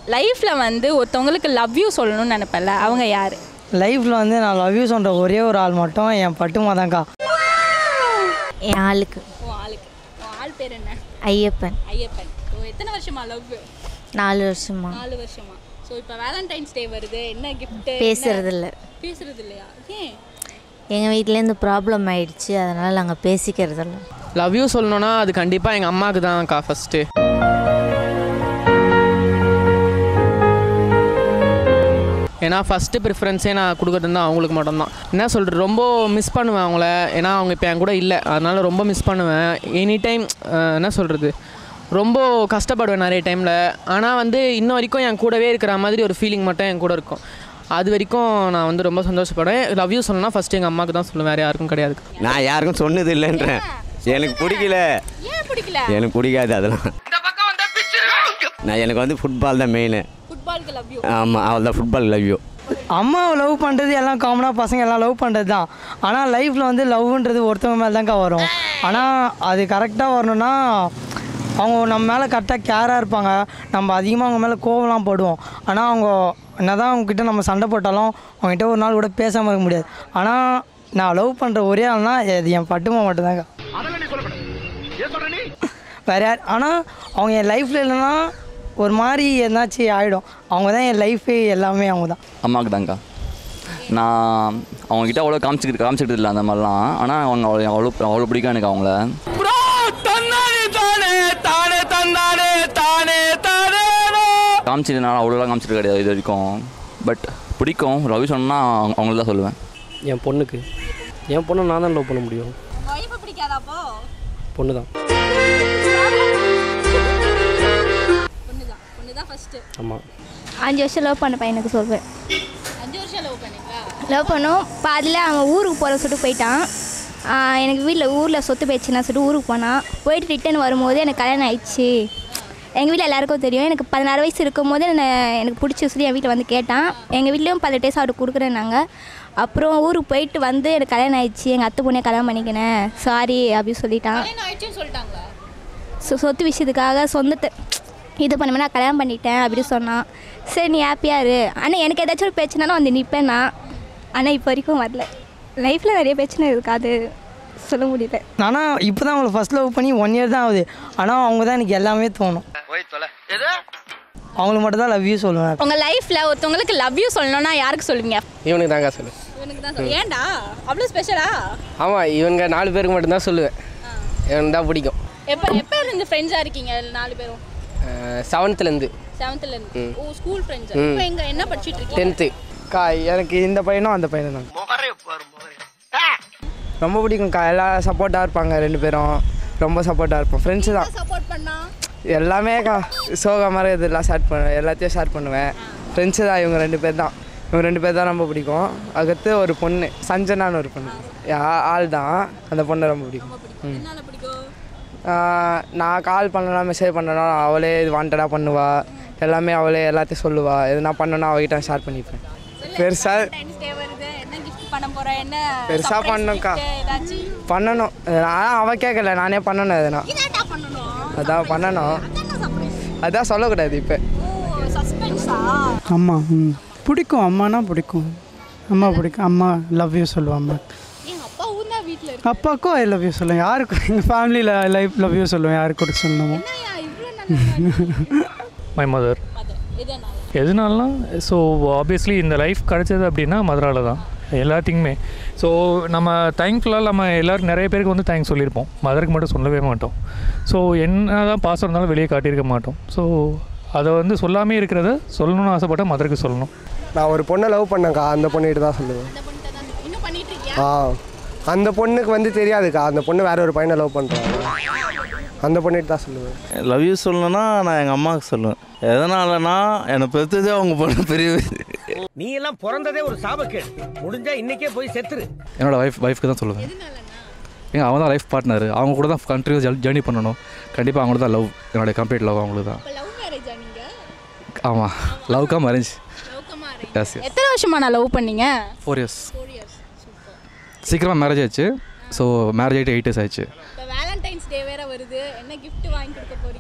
லைஃப்பில் வந்து ஒருத்தவங்களுக்கு லவ் யூ சொல்லணும்னு நினைப்பல அவங்க யார் லைஃப்பில் வந்து நான் லவ் யூ சொல்கிற ஒரே ஒரு ஆள் மட்டும் என் பட்டுமா தான்க்கா என் ஆளுக்கு உன் ஆளுக்கு உன் ஆள் பேர் என்ன ஐயப்பன் ஐயப்பன் ஓ எத்தனை வருஷமா லவ் நாலு வருஷமா நாலு வருஷமா ஸோ இப்போ வேலண்டைன்ஸ் டே வருது என்ன gift பேசுறது இல்லை பேசுறது இல்லையா ஏன் எங்கள் வீட்டிலேருந்து ப்ராப்ளம் ஆயிடுச்சு அதனால் நாங்கள் பேசிக்கிறது இல்லை லவ் யூ சொல்லணும்னா அது கண்டிப்பாக எங்கள் அம்மாவுக்கு தான்க்கா ஃபஸ்ட்டு ஏன்னா ஃபஸ்ட்டு ப்ரிஃபரன்ஸே நான் கொடுக்குறது வந்து அவங்களுக்கு மட்டும்தான் என்ன சொல்கிறது ரொம்ப மிஸ் பண்ணுவேன் அவங்கள ஏன்னா அவங்க இப்போ என் கூட இல்லை அதனால ரொம்ப மிஸ் பண்ணுவேன் எனி டைம் என்ன சொல்கிறது ரொம்ப கஷ்டப்படுவேன் நிறைய டைமில் ஆனால் வந்து இன்ன வரைக்கும் என் கூடவே இருக்கிற மாதிரி ஒரு ஃபீலிங் மட்டும் என் கூட இருக்கும் அது வரைக்கும் நான் வந்து ரொம்ப சந்தோஷப்படுவேன் லவ் யூ சொல்லணும்னா ஃபஸ்ட்டு எங்கள் அம்மாவுக்கு தான் சொல்லுவேன் வேறு யாருக்கும் கிடையாது நான் யாருக்கும் சொன்னது இல்லைன்றேன் எனக்கு பிடிக்கல ஏன் பிடிக்கல எனக்கு பிடிக்காது அதெல்லாம் நான் எனக்கு வந்து ஃபுட்பால் தான் மெயின் ஃபுட்பாலுக்கு லவ் யூ ஆமாம் அவள் தான் ஃபுட்பால் லவ் யூ அம்மாவை லவ் பண்ணுறது எல்லாம் காமனாக பசங்க எல்லாம் லவ் பண்ணுறது தான் ஆனால் லைஃப்பில் வந்து லவ்ன்றது ஒருத்தவங்க மேலே தான்க்கா வரும் ஆனால் அது கரெக்டாக வரணும்னா அவங்க நம்ம மேலே கரெக்டாக கேராக இருப்பாங்க நம்ம அதிகமாக அவங்க மேலே கோவம்லாம் போடுவோம் ஆனால் அவங்க என்னதான் அவங்க கிட்ட நம்ம சண்டை போட்டாலும் அவங்ககிட்ட ஒரு நாள் கூட பேசாமல் இருக்க முடியாது ஆனால் நான் லவ் பண்ணுற ஒரே ஆள்னா அது என் பட்டுமா மட்டும்தாங்க வேற யார் ஆனால் அவங்க என் லைஃப்பில் இல்லைன்னா ஒரு மாதிரி என்னாச்சும் ஆகிடும் அவங்க தான் என் லைஃபே எல்லாமே அவங்க தான் அம்மாவுக்கு தாங்க்கா நான் அவங்ககிட்ட அவ்வளோ காமிச்சிக்கிட்டு காமிச்சிக்கிட்டு இல்லை அந்த மாதிரிலாம் ஆனால் அவங்க அவ்வளோ அவ்வளோ அவ்வளோ பிடிக்கும் எனக்கு அவங்கள காமிச்சிட்டு நான் அவ்வளோலாம் காமிச்சிட்டு கிடையாது இது வரைக்கும் பட் பிடிக்கும் ரவி சொன்னால் அவங்கள தான் சொல்லுவேன் என் பொண்ணுக்கு என் பொண்ணை நான் தான் லவ் பண்ண முடியும் ஒய்ஃபை பிடிக்காதாப்போ பொண்ணு தான் பொண்ணு தான் பொண்ணு தான் ஃபஸ்ட்டு ஆமாம் அஞ்சு வருஷம் லவ் பண்ண பையனுக்கு சொல்வேன் அஞ்சு வருஷம் லவ் பண்ணீங்களா லவ் பண்ணோம் பாதியில் அவன் ஊருக்கு போகிற சொல்லிட்டு போயிட்டான் ஆஹ் எனக்கு வீட்டில் ஊரில் சொத்து போயிடுச்சுன்னா சொல்லிட்டு ஊருக்கு போனான் போயிட்டு ரிட்டர்ன் வரும்போது எனக்கு கல்யாணம் ஆயிடுச்சு எங்கள் வீட்டில் எல்லாருக்கும் தெரியும் எனக்கு பதினாறு வயசு இருக்கும் போது என்ன எனக்கு பிடிச்சி சொல்லி என் வீட்டில் வந்து கேட்டான் எங்கள் வீட்லேயும் பதினெட்டு வயசு அவருக்கு கொடுக்குறேன்னாங்க அப்புறம் ஊருக்கு போயிட்டு வந்து எனக்கு கல்யாணம் ஆயிடுச்சு எங்கள் அத்தை பொண்ணே கல்யாணம் பண்ணிக்கினேன் சாரி அப்படின்னு சொல்லிட்டான் கல்யாணம் ஆயிடுச்சுன்னு சொல்லிட்டாங்களா சொ சொத்து விஷயத்துக்காக சொந்தத்தை இது பண்ணுமே நான் கல்யாணம் பண்ணிட்டேன் அப்படின்னு சொன்னான் சரி நீ ஹாப்பியாக இரு ஆனால் எனக்கு ஏதாச்சும் ஒரு பிரச்சனைனா வந்து நிற்பேன் நான் ஆனால் இப்போ வரைக்கும் வரல லைஃப்பில் நிறைய பிரச்சனை இருக்கு அது சொல்ல முடியல ஆனால் இப்போ தான் அவங்கள ஃபஸ்ட் லவ் பண்ணி ஒன் இயர் தான் ஆகுது ஆனால் அவங்க தான் எனக்கு எல்லாமே தோணும் அவங்களுக்கு மட்டும் தான் லவ் யூ சொல்லுவேன் உங்கள் லைஃப்பில் ஒருத்தவங்களுக்கு லவ் யூ சொல்லணும்னா யாருக்கு சொல்லுவீங்க இவனுக்கு தாங்க சொல்லு இவனுக்கு தான் சொல்லு ஏன்டா அவ்வளோ ஸ்பெஷலா ஆமாம் இவங்க நாலு பேருக்கு மட்டும்தான் சொல்லுவேன் இவனுக்கு தான் பிடிக்கும் எப்போ எப்போ இருந்து ஃப்ரெண்ட்ஸாக இருக்கீங்க நாலு பேரும் செவன்த்துலேருந்து செவன்த்துலேருந்து ஓ ஸ்கூல் ஃப்ரெண்ட்ஸ் இப்போ எங்கே என்ன படிச்சிட்டு இருக்கீங்க டென்த்து கா எனக்கு இந்த பையனும் அந்த பையனும் தான் ரொம்ப பிடிக்கும்க்கா எல்லாம் சப்போர்ட்டாக இருப்பாங்க ரெண்டு பேரும் ரொம்ப சப்போர்ட்டாக இருப்போம் ஃப்ரெண்ட்ஸு தான் சப்போர்ட் பண்ணா எல்லாமேக்கா சோகா மாதிரி இதெல்லாம் ஷேர் பண்ணுவேன் எல்லாத்தையும் ஷேர் பண்ணுவேன் ஃப்ரெண்ட்ஸு தான் இவங்க ரெண்டு பேர் தான் இவங்க ரெண்டு பேர் தான் ரொம்ப பிடிக்கும் அடுத்து ஒரு பொண்ணு சஞ்சனான்னு ஒரு பொண்ணு ஆ- ஆள் தான் அந்த பொண்ணை ரொம்ப பிடிக்கும் ம். என்னால பிடிக்கும் ஆஹ் நான் கால் பண்ணலாம் மெசேஜ் பண்ணனா அவளே இது வாண்டடாக பண்ணுவா எல்லாமே அவளே எல்லாத்தையும் சொல்லுவா எதுனா பண்ணனா அவகிட்ட ஷேர் பண்ணிப்பேன் பெருசாக வேலண்டைன்ஸ் டே வருது என்ன கிஃப்ட் பண்ண போற என்ன பெருசா surprise பண்ணணும்க்கா. gift ஏதாச்சும் பண்ணணும் ஆனால் அவள் கேட்கல நானே பண்ணணும் எதுனா இதாண்டா பண்ணணும் அதான் பண்ணணும் அதான் சர்ப்ரைஸ் அதான் சொல்லக்கூடாது இப்போ ஓ சஸ்பென்ஸா அம்மா ம் பிடிக்கும் அம்மானா பிடிக்கும் அம்மா பிடிக்கும் அம்மா லவ் யூ சொல்லுவான் அம்மா எங்க அப்பா ஊர் தான் வீட்டில் இருக்கு அப்பாவுக்கும் ஐ லவ் யூ சொல்லுவேன் யாருக்கு எங்கள் ஃபேமிலியில் லைஃப் லவ் யூ சொல்லுவேன் யாருக்கு கூட சொல்லணுமோ என்னய்யா இவ்வளோ நல்லா மை மதர் மதர் இதனால எதனாலனா ஸோ ஆப்வியஸ்லி இந்த லைஃப் கிடைச்சது அப்படின்னா மதுரால தான் எல்லாத்துக்குமே ஸோ நம்ம தேங்க்ஃபுல்லாக நம்ம எல்லோரும் நிறைய பேருக்கு வந்து தேங்க்ஸ் சொல்லியிருப்போம் மதருக்கு மட்டும் சொல்லவே மாட்டோம் ஸோ என்ன தான் பாசம் இருந்தாலும் வெளியே காட்டியிருக்க மாட்டோம் ஸோ அதை வந்து சொல்லாமே இருக்கிறத சொல்லணும்னு ஆசைப்பட்டால் மதருக்கு சொல்லணும் நான் ஒரு பொண்ணை லவ் பண்ணேன்க்கா அந்த பொண்ணுகிட்ட தான் சொல்லுவேன் இந்த பண்ணிட்டு தான் இன்னும் பண்ணிட்டு இருக்கியா ஆ அந்த பொண்ணுக்கு வந்து தெரியாதுக்கா அந்த பொண்ணு வேற ஒரு பையனை லவ் பண்ணுறாங்க அந்த பொண்ணுகிட்ட தான் சொல்லுவேன் லவ் யூ சொல்லணும்னா நான் எங்கள் அம்மாவுக்கு சொல்லுவேன் எதனாலனா என்னை பெற்றதே அவங்க பொண்ணு பெரிய நீ எல்லாம் பிறந்ததே ஒரு சாபக்கேடு முடிஞ்சா இன்னைக்கே போய் செத்துரு என்னோட ஒய்ஃப் ஒய்ஃப்க்கு தான் சொல்லுவேன் ஏங்க அவங்க தான் லைஃப் பார்ட்னர் அவங்க கூட தான் கண்டினியூஸ் ஜேர்னி பண்ணணும் கண்டிப்பாக அவங்களுக்கு தான் லவ் என்னோட கம்ப்ளீட் லவ் அவங்களுக்கு தான் லவ் மேரேஜா நீங்க ஆமாம் love cum arrange yes yes எத்தனை வருஷமா நான் லவ் பண்ணீங்க four years four years super சீக்கிரமாக மேரேஜ் ஆயிடுச்சு ஸோ மேரேஜ் ஆகிட்டு எயிட் இயர்ஸ் ஆயிடுச்சு இப்போ வேலண்டைன்ஸ் டே வேற வருது என்ன gift வாங்கி கொடுக்க போறீங்க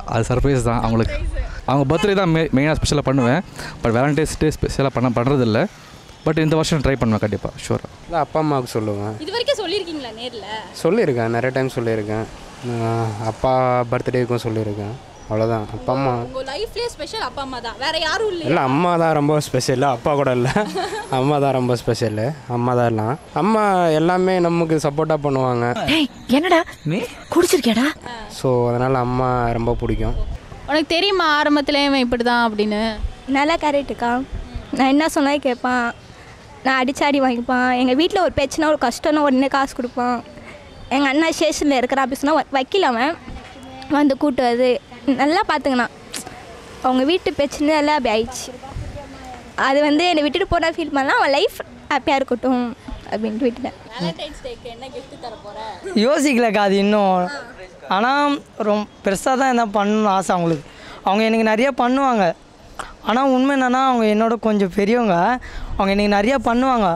அது சர்ப்ரைஸ் தான் அவங்களுக்கு அவங்க பர்த்டே தான் மெ மெயினாக ஸ்பெஷலாக பண்ணுவேன் பட் வேலண்டைன்ஸ் டே ஸ்பெஷலாக பண்ண பண்ணுறதில்ல பட் இந்த வருஷம் ட்ரை பண்ணுவேன் கண்டிப்பாக ஷூராக இல்லை அப்பா அம்மாவுக்கு சொல்லுவேன் இது வரைக்கும் சொல்லியிருக்கீங்களா நேரில் சொல்லியிருக்கேன் நிறைய டைம் சொல்லியிருக்கேன் நான் அப்பா பர்த்டேக்கும் சொல்லியிருக்கேன் அவ்வளோதான் அப்பா அம்மா உங்கள் லைஃப்லேயே ஸ்பெஷல் அப்பா அம்மா தான் வேற யாரும் இல்லை இல்லையா அம்மா தான் ரொம்ப ஸ்பெஷல் அப்பா கூட இல்லை அம்மா தான் ரொம்ப ஸ்பெஷலு அம்மா தான் எல்லாம் அம்மா எல்லாமே நமக்கு சப்போர்ட்டாக பண்ணுவாங்க என்னடா குடிச்சிருக்கியாடா ஸோ அதனால் அம்மா ரொம்ப பிடிக்கும் உனக்கு தெரியுமா ஆரம்பத்துல இவன் இப்படி தான் அப்படின்னு நல்லா கரெக்டுக்கா நான் என்ன சொன்னாலும் கேட்பான் நான் அடிச்சாடி வாங்கிப்பான் எங்கள் வீட்டில் ஒரு பிரச்சனை ஒரு கஷ்டம்னா உடனே காசு கொடுப்பான் எங்கள் அண்ணா ஸ்டேஷனில் இருக்கிறான் அப்படி சொன்னால் வக்கீல் அவன் வந்து கூட்டு வந்து நல்லா பார்த்துக்கினான் அவங்க வீட்டு பிரச்சனை எல்லாம் அப்படி ஆயிடுச்சு அது வந்து என்னை விட்டுட்டு போனால் ஃபீல் பண்ணலாம் அவன் லைஃப் ஹாப்பியாக இருக்கட்டும் அப்படின்ட்டு விட்டுட்டேன் வேலண்டைன்ஸ் டேக்கு என்ன gift தர போற யோசிக்கலக்கா அது இன்னும் ஆனால் ரொம்ப பெருசாக தான் என்ன பண்ணணும்னு ஆசை அவங்களுக்கு அவங்க எனக்கு நிறைய பண்ணுவாங்க ஆனால் உண்மை என்னென்னா அவங்க என்னோட கொஞ்சம் பெரியவங்க அவங்க எனக்கு நிறைய பண்ணுவாங்க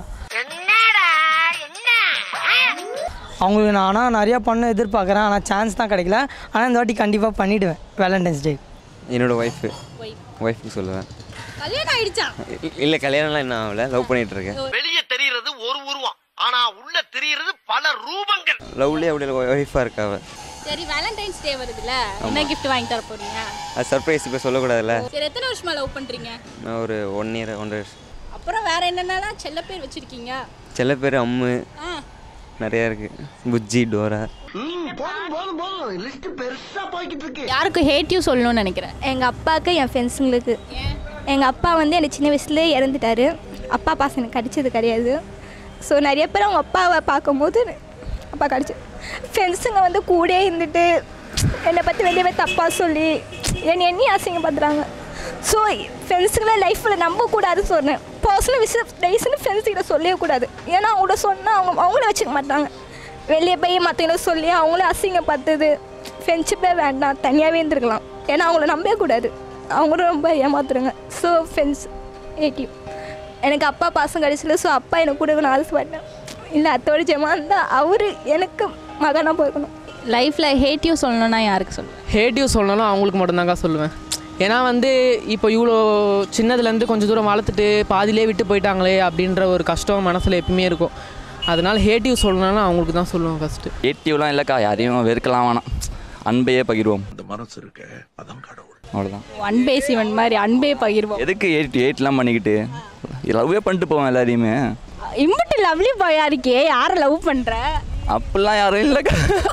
அவங்களுக்கு நான் ஆனால் நிறையா பண்ண எதிர்பார்க்குறேன் ஆனால் சான்ஸ் தான் கிடைக்கல ஆனால் இந்த வாட்டி கண்டிப்பாக பண்ணிவிடுவேன் வேலண்டைன்ஸ் டே என்னோட ஒய்ஃபு ஒய்ஃபுக்கு சொல்லுவேன் கல்யாணம் ஆயிடுச்சா இல்லை கல்யாணம்லாம் என்ன ஆகல லவ் பண்ணிட்டு இருக்கேன் வெளியே தெரியறது ஒரு உருவம் ஆனா உள்ள தெரியறது பல ரூபங்கள் லவ்லேயே அப்படி ஒய்ஃபாக இருக்கா அவ சரி வேலண்டைன்ஸ் டே வருதுல்ல என்ன gift வாங்கி தர போறீங்க அது சர்ப்ரைஸ் இப்போ சொல்லக்கூடாதுல்ல சரி எத்தனை வருஷமா லவ் பண்றீங்க நான் ஒரு ஒன் இயர் ஒன்றரை வருஷம் அப்புறம் வேற என்னென்னலாம் செல்ல பேர் வச்சிருக்கீங்க சில பேர் அம்மு ஆ நிறையா இருக்குது புஜ்ஜி டோரா போதும் போதும் போதும் லிஸ்ட் பெருசா போய்கிட்டு இருக்கு யாருக்கு ஹேட் யூ சொல்லணும்னு நினைக்கிறேன் எங்கள் அப்பாவுக்கு என் ஃப்ரெண்ட்ஸுங்களுக்கு எங்கள் அப்பா வந்து எனக்கு சின்ன வயசுலேயே இறந்துட்டாரு அப்பா பாசம் எனக்கு கடிச்சது கிடையாது ஸோ நிறைய பேர் அவங்க அப்பாவை பார்க்கும்போது அப்பா கடிச்சு ஃப்ரெண்ட்ஸுங்க வந்து கூடயே இருந்துட்டு என்னை பற்றி வெளியவே தப்பாக சொல்லி என்னை எண்ணி அசிங்கப்படுத்துறாங்க ஸோ ஃப்ரெண்ட்ஸுங்களை லைஃப்பில் நம்பக்கூடாதுன்னு சொன்னேன் பர்சனல் விஷயம் டைஸ்னு ஃப்ரெண்ட்ஸுக்கிட்ட சொல்லவே கூடாது ஏன்னா அவங்கள சொன்னால் அவங்க அவங்கள வச்சுக்க மாட்டாங்க வெளியே போய் மற்றவங்கள சொல்லி அவங்கள அசிங்கப்படுத்துது ஃப்ரெண்ட்ஷிப்பே வேண்டாம் தனியாகவே இருந்திருக்கலாம் ஏன்னா அவங்கள நம்பவே கூடாது அவங்களும் ரொம்ப ஏமாத்துறாங்க ஸோ ஃப்ரெண்ட்ஸ் ஏடிஎம் எனக்கு அப்பா பாசம் கிடைச்சல ஸோ அப்பா எனக்கு கொடுக்கணும் ஆசைப்பட்டேன் இல்லை அத்தோட ஜெமா இருந்தால் அவர் எனக்கு மகனாக போயிருக்கணும் லைஃப்பில் ஹேட் யூ சொல்லணும்னா யாருக்கு சொல்லுவேன் ஹேட்டிவ் சொல்லணும்னா அவங்களுக்கு மட்டும்தாங்க சொல்லுவேன் ஏன்னா வந்து இப்போ இவ்வளோ சின்னதுலேருந்து கொஞ்சம் தூரம் வளர்த்துட்டு பாதியிலே விட்டு போயிட்டாங்களே அப்படின்ற ஒரு கஷ்டம் மனசில் எப்பயுமே இருக்கும் அதனால ஹேட்டிவ் சொல்லணும்னா அவங்களுக்கு தான் சொல்லுவேன் ஃபஸ்ட்டு ஏடிவ்லாம் இல்லைக்கா யாரையும் வெறுக்கலாம் வேணாம் அன்பையே பகிர்வோம் அந்த மனசு இருக்க அதான் கடவுள் அவ்வளோதான் அன்பே சிவன் மாதிரி அன்பே பகிர்வோம் எதுக்கு எயிட் எயிட்லாம் பண்ணிக்கிட்டு லவ்வே பண்ணிட்டு போவேன் எல்லாரையுமே இம்புட்டு லவ்லி பாயா இருக்கே யாரை லவ் பண்ற அப்படிலாம் யாரும் இல்லைக்கா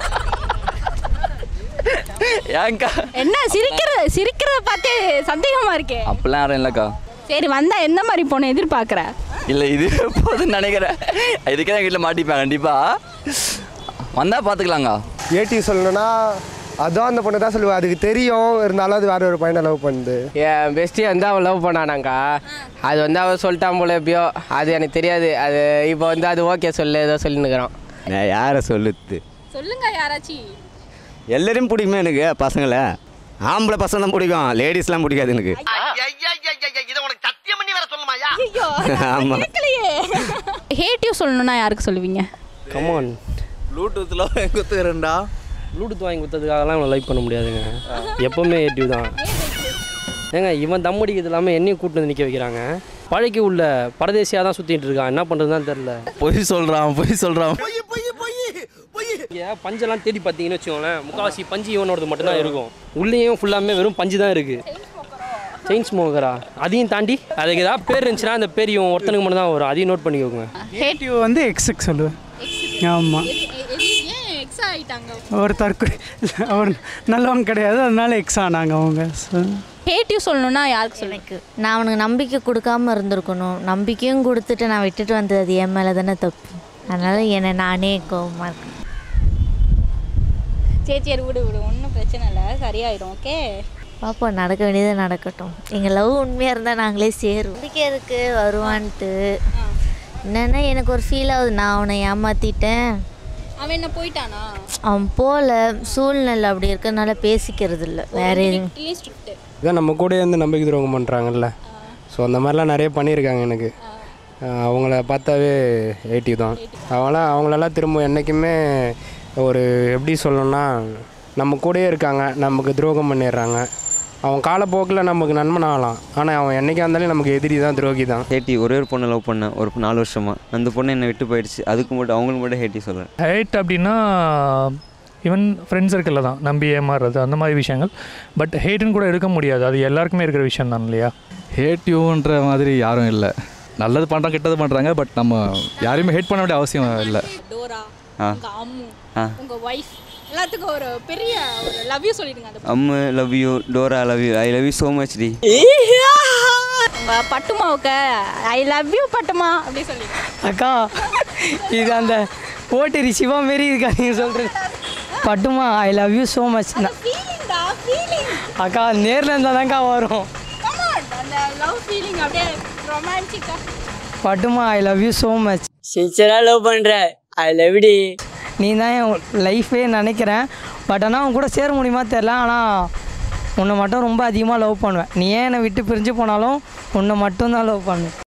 ஏன்க்கா என்ன சிரிக்கிற சிரிக்கிறத பார்த்தே சந்தேகமா இருக்கே அப்படிலாம் யாரும் இல்லைக்கா சரி வந்தா எந்த மாதிரி பொண்ணு எதிர்பார்க்குற இல்லை இது போதுன்னு நினைக்கிறேன் இதுக்கே தான் வீட்டில் மாட்டிப்பேன் கண்டிப்பாக வந்தால் பார்த்துக்கலாங்க ஏடி சொல்லணும்னா அதான் அந்த பொண்ணு தான் சொல்லுவேன் அதுக்கு தெரியும் இருந்தாலும் அது வேற ஒரு பையனை லவ் பண்ணுது என் பெஸ்டி வந்து அவன் லவ் பண்ணானாக்கா அது வந்து அவன் சொல்லிட்டான் போல எப்பயோ அது எனக்கு தெரியாது அது இப்போ வந்து அது ஓகே சொல்லு ஏதோ சொல்லினுக்கிறான் நான் யாரை சொல்லுது சொல்லுங்க யாராச்சும் எல்லாரையும் பிடிக்குமே எனக்கு பசங்களை ஆம்பளை பசங்க தான் பிடிக்கும் லேடிஸ்லாம் பிடிக்காது எனக்கு இதை உனக்கு சத்தியம் பண்ணி வேற சொல்லுமாயா ஆமாம் ஹேட் யூ சொல்லணும்னா யாருக்கு சொல்லுவீங்க கமான் ப்ளூடூத்தில் குத்துக்கிறேன்டா ப்ளூடூத் வாங்கி கொடுத்ததுக்காகலாம் இவனை லைக் பண்ண முடியாதுங்க எப்போவுமே ஏடிவ் தான் ஏங்க இவன் தம் அடிக்கிறது இல்லாமல் என்னையும் கூட்டு வந்து நிற்க வைக்கிறாங்க பழக்கி உள்ள பரதேசியாக தான் சுற்றிட்டு இருக்கான் என்ன பண்ணுறதுன்னு தெரில பொய் சொல்கிறான் பொய் சொல்கிறான் இங்கே பஞ்செல்லாம் தேடி பார்த்தீங்கன்னு வச்சுக்கோங்களேன் முக்கால்வாசி பஞ்சு இவனோடது மட்டும்தான் இருக்கும் உள்ளேயும் ஃபுல்லாமே வெறும் பஞ்சு தான் இருக்குது செயின் ஸ்மோக்கரா அதையும் தாண்டி அதுக்கு ஏதாவது பேர் இருந்துச்சுன்னா அந்த பேர் இவன் ஒருத்தனுக்கு மட்டும் தான் வரும் அதையும் நோட் பண்ணிக்கோங்க ஹேட்டிவ் வந்து எக்ஸுக்கு சொல்லுவேன் ஆமாம் ஏன் எக்ஸ் ஆயிட்டாங்க ஒரு தற்கொலை அவர் நல்லவங்க கிடையாது அதனால எக்ஸ் ஆனாங்க அவங்க So, ஹேட் யூ சொல்லணும்னா யாருக்கு சொல்லுங்க நான் அவனுக்கு நம்பிக்கை கொடுக்காம இருந்திருக்கணும் நம்பிக்கையும் கொடுத்துட்டு நான் விட்டுட்டு வந்தது அது என் மேலே தானே தப்பு அதனால் என்னை நானே கோவமாக இருக்கேன் சரி சரி விடு விடு ஒன்றும் பிரச்சனை இல்லை சரியாயிடும் ஓகே பார்ப்போம் நடக்க வேண்டியது நடக்கட்டும் எங்கள் லவ் உண்மையாக இருந்தால் நாங்களே சேருவோம் நம்பிக்கை இருக்கு வருவான்ட்டு என்னென்னா எனக்கு ஒரு ஃபீல் ஆகுது நான் அவனை ஏமாற்றிட்டேன் அவன் என்ன போயிட்டானா அவன் போகல சூழ்நிலை அப்படி இருக்கிறதுனால பேசிக்கிறது இல்லை வேற எதுவும் ஸ்ட்ரிக்ட் இதான் நம்ம கூட இருந்து நம்பிக்கை துரோகம் பண்ணுறாங்கல்ல ஸோ அந்த மாதிரிலாம் நிறைய பண்ணியிருக்காங்க எனக்கு அஹ் அவங்கள பார்த்தாவே ஏடிவ் தான் அவங்களாம் அவங்களெல்லாம் திரும்ப என்றைக்குமே ஒரு எப்படி சொல்லணும்னா நம்ம கூடயே இருக்காங்க நமக்கு துரோகம் பண்ணிடுறாங்க அவன் காலப்போக்கில் நமக்கு நண்பன் ஆகலாம் ஆனால் அவன் என்னைக்கா இருந்தாலும் நமக்கு எதிரி தான் துரோகி தான் ஹேட்டி ஒரே ஒரு பொண்ணை லவ் பண்ணேன் ஒரு நாலு வருஷமாக அந்த பொண்ணு என்னை விட்டு போயிடுச்சு அதுக்கு மட்டும் அவங்களுக்கு மட்டும் ஹேட்டி சொல்கிறேன் ஹேட் அப்படின்னா ஈவன் ஃப்ரெண்ட்ஸ் சர்க்கிளில் தான் நம்பி ஏமாறுறது அந்த மாதிரி விஷயங்கள் பட் ஹேட்டுன்னு கூட எடுக்க முடியாது அது எல்லாருக்குமே இருக்கிற விஷயம் தான் இல்லையா ஹேட் யூன்ற மாதிரி யாரும் இல்லை நல்லது பண்ணுறாங்க கெட்டது பண்ணுறாங்க பட் நம்ம யாரையுமே ஹேட் பண்ண வேண்டிய அவசியம் இல்லை டோரா ஆ உங்க அம்மு ஆ உங்க ஒய்ஃப் எல்லாத்துக்கும் ஒரு பெரிய ஒரு லவ் யூ சொல்லிடுங்க அந்த அம்மு love you Dora love you I love you so much டி உங்க பட்டுமாவுக்கு ஐ லவ் யூ பட்டுமா அப்படி சொல்லிடுங்க அக்கா இது அந்த ஓட்டரி சிவா மாரி இருக்கா நீங்கள் சொல்கிறது பட்டுமா I love you so much ஃபீலிங்டா ஃபீலிங் அக்கா நேரில் இருந்தால் தான்க்கா வரும் கம் ஆன் அந்த லவ் ஃபீலிங் அப்படியே ரொமான்டிக்கா பட்டுமா I love you so much சின்சராக லவ் பண்ணுற ஐ லவ் டி நீ தான் என் லைஃபே நினைக்கிறேன் பட் ஆனால் உன் கூட சேர முடியுமா தெரில ஆனால் உன்னை மட்டும் ரொம்ப அதிகமாக லவ் பண்ணுவேன் நீ ஏன் என்னை விட்டு பிரிஞ்சு போனாலும் உன்னை மட்டும்தான் லவ் பண்ணுவேன்